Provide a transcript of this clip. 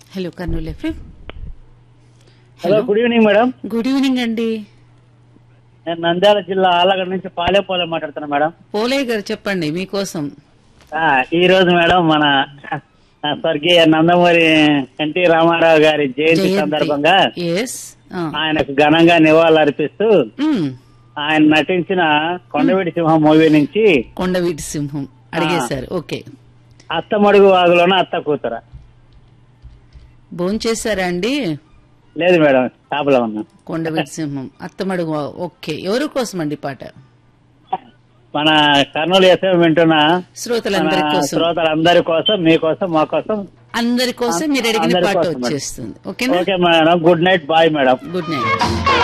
Hello Kurnool FM hello good evening madam good evening అండి నేను నంద్యాల జిల్లా ఆలగడ్డ నుంచి పాలేపోలే మాట్లాడుతున్నా మేడం పోలయ్య గారు చెప్పండి మీకోసం ఆ, ఈ రోజు మేడం మన ఆ, స్వర్గీయ నందమూరి ఎన్టీ రామారావు గారి జయంతి సందర్భంగా ఎస్ ఆయనకు ఘనంగా నివాళులు అర్పిస్తూ ఆయన నటించిన కొండవీటి సింహం మూవీ నుంచి కొండవీటి సింహం అడిగేశారు ఓకే అత్తమడుగు వాగులోన అత్త కూతుర భోంచేశారా అండి లేదు మేడం షాపులో ఉన్నా కొండవీటి సింహం అత్తమడుగు ఓకే ఎవరి కోసం అండి పాట మన కర్నూలు ఎస్ఎం వింటున్న శ్రోతలందరి మన కోసం శ్రోతలందరి కోసం మీకోసం మా కోసం అందరి కోసం మీరు అడిగిన అందరి పాట కోసం మేడం. వచ్చేస్తుంది ఓకేనా okay madam good night bye madam good night